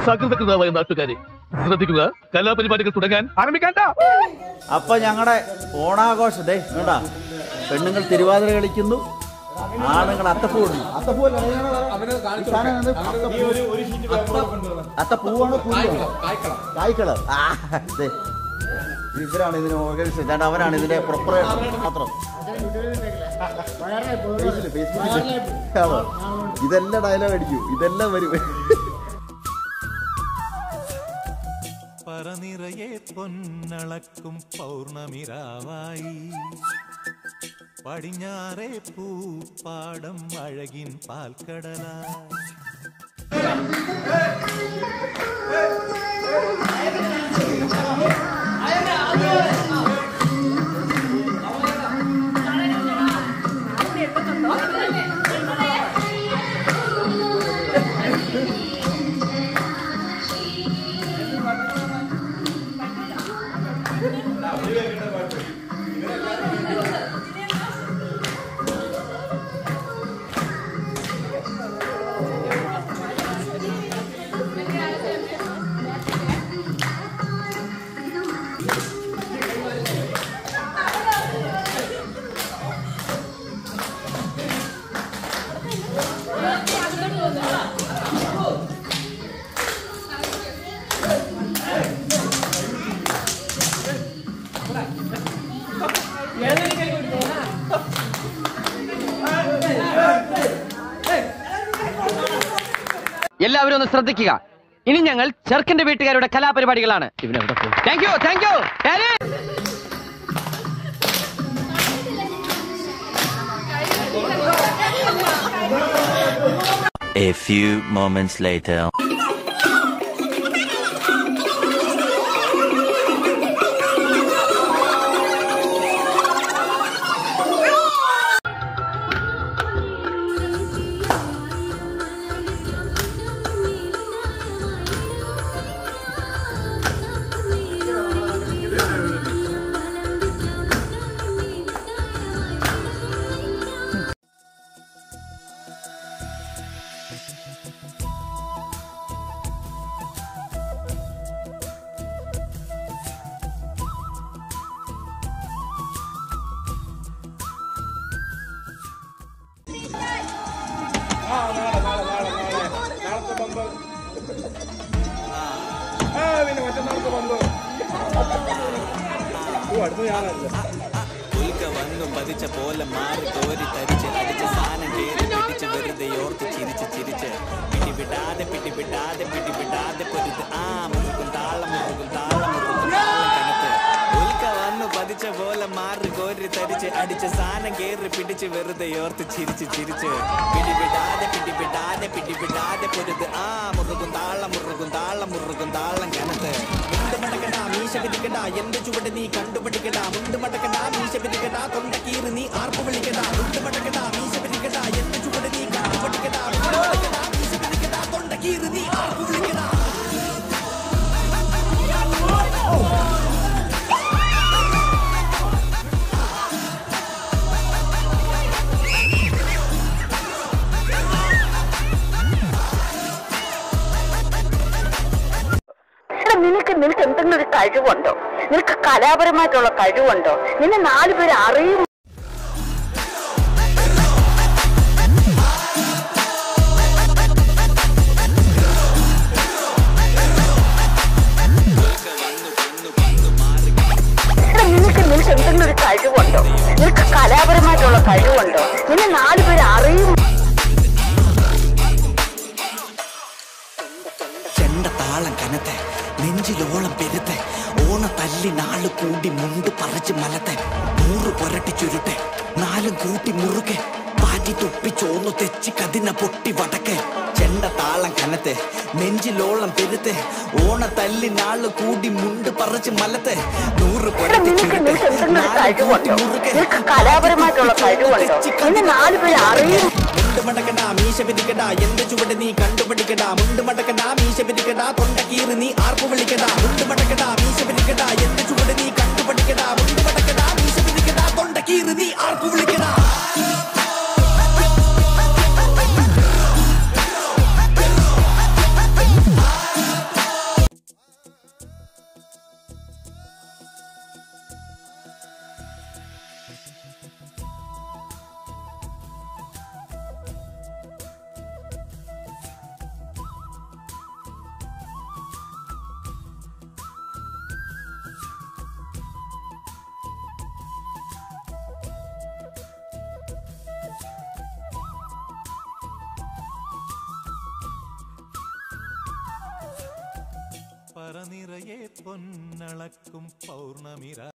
സകൃതകൃതമായ നാട്ടുകാരെ ശ്രദ്ധിക്കുക കലാപരിപാടികൾ തുടങ്ങാൻ ആരംഭിക്കാണ്ട അപ്പൊ ഞങ്ങളുടെ ഓണാഘോഷം ദേ കേട്ടാ പെണ്ണുങ്ങൾ തിരുവാതിര കളിക്കുന്നു ആണുങ്ങൾ അത്തപ്പൂ ഇടുന്നു അത്തപ്പൂ അല്ല, ഏതാണ് ഈ സാധനം എന്ത്? അത്തപ്പൂവാണോ പൂവാണോ കായ്ക്കളർ ആ ദേ ഇവരാണ് ഇതിന് ഓർഗനൈസ് ചെയ്തത് അവനാണ് ഇതിന്റെ പ്രൊപ്പറേറ്റർ മാത്രം ഫേസില്, ഫേസ്ബുക്കില്. ആണോ? ഇതെല്ലാം ഡയലോഗ് അടിക്കൂ ഇതെല്ലാം വരും പറനിറയെ പൊന്നളക്കും പൗർണമിരാവായി പടിഞ്ഞാറേ പൂപ്പാടം അഴകിൻ പാൽക്കടലായി എല്ലാവരും ഒന്ന് ശ്രദ്ധിക്കുക ഇനി ഞങ്ങൾ ചെറുക്കന്റെ വീട്ടുകാരുടെ കലാപരിപാടികളാണ് thank you thank you A few moments later. ഉൽക്ക വന്നു പതിച്ച പോലെ മാറി കോരി തരിച്ച് അടിച്ച സാധനം കേറി പിടിച്ച് വെറുതെ ഓർത്ത് ചിരിച്ച് ചിരിച്ച് പിടിവിടാതെ പിടിവിടാതെ പിടിവിടാതെ പൊരുത്ത് ആ മുറുകും താളം മുറുകും താളം മുറുകും താളം കനത്ത് ഉൽക്ക വന്നു പതിച്ച പോലെ മാറി കോരി തരിച്ച് അടിച്ച സാധനം കേറി പിടിച്ച് വെറുതെ ഓർത്ത് ചിരിച്ച് ചിരിച്ച് പിടിവിടാതെ പിടിവിടാതെ പിടിവിടാതെ പൊരുത്ത് ആ മുറുകും താളം മുറുകും താളം മുറുകും താളം കനത്ത് മുണ്ട് മടക്കടാ മീശ പിടിക്കടാ എന്റെ ചുവട് നീ കണ്ടുപിടിക്കടാ മുണ്ട് മടക്കടാ മീശ പിടിക്കടാ തൊണ്ടക്കീറ് നീ ആർപ്പ് വിളിക്കടാ മുണ്ട് മടക്കടാ മീശ പിടിക്കടാ എന്റെ ചുവട് നീ കണ്ടുപിടിക്കടാ മുണ്ട് മടക്കടാ മീശ പിടിക്കടാ തൊണ്ടക്കീറ് നീ ആർപ്പ് വിളിക്കടാ എടാ നിനക്ക് നിനക്ക് എന്തെങ്കിലും ഒരു കഴിവുണ്ടോ നിനക്ക് കലാപരമായിട്ടുള്ള കഴിവുണ്ടോ നിന്നെ നാലു പേര് അറിയും എടാ നിനക്ക് നിനക്ക് എന്തെങ്കിലും ഒരു കഴിവുണ്ടോ നിനക്ക് കലാപരമായിട്ടുള്ള കഴിവുണ്ടോ നിന്നെ നാലു പേര് അറിയും ചെണ്ട താളം കനത്തെ നെഞ്ചിലോളം പെരുത്തെ ഓണ തല്ലി നാള് കൂടി മുണ്ട് പറിച്ച് മലത്തെ നൂറ് പൊരട്ടി ചുരുട്ടെ നാലും കൂട്ടി മുറുകെ പാറ്റി തൊപ്പി ചോന്നു തെച്ചി കതിന പൊട്ടി വടക്കെ ചെണ്ട താളം കനത്തെ നെഞ്ചിലോളം പെരുത്തെ ഓണ തല്ലി നാള് കൂടി മുണ്ട് പറിച്ച് മലത്തെ നൂറ് എടാ പൊരട്ടി നിനക്ക് ചുരുട്ടെ നിനക്ക് എന്തെങ്കിലും ഒരു നാലും കൂട്ടി കഴിവുണ്ടോ മുറുകെ നിനക്ക് കലാപരമായിട്ടുള്ള കഴിവുണ്ടോ നിന്നെ നാലു പേര് അറിയും മുണ്ട് മടക്കടാ മീശ പിടിക്കടാ എന്റെ ചുവട് നീ കണ്ടുപിടിക്കടാ മുണ്ട് മടക്കടാ മീശ പിടിക്കടാ തൊണ്ടക്കീറ് നീ ആർപ്പ് വിളിക്കടാ മുണ്ട് മടക്കടാ മീശ പിടിക്കടാ എന്റെ ചുവട് നീ കണ്ടുപിടിക്കടാ മുണ്ട് മടക്കടാ മീശ പിടിക്കടാ തൊണ്ടക്കീറ് നീ ആർപ്പ് വിളിക്കടാ എടാ നിറയെ പൊന്നളക്കും പൗർണമിര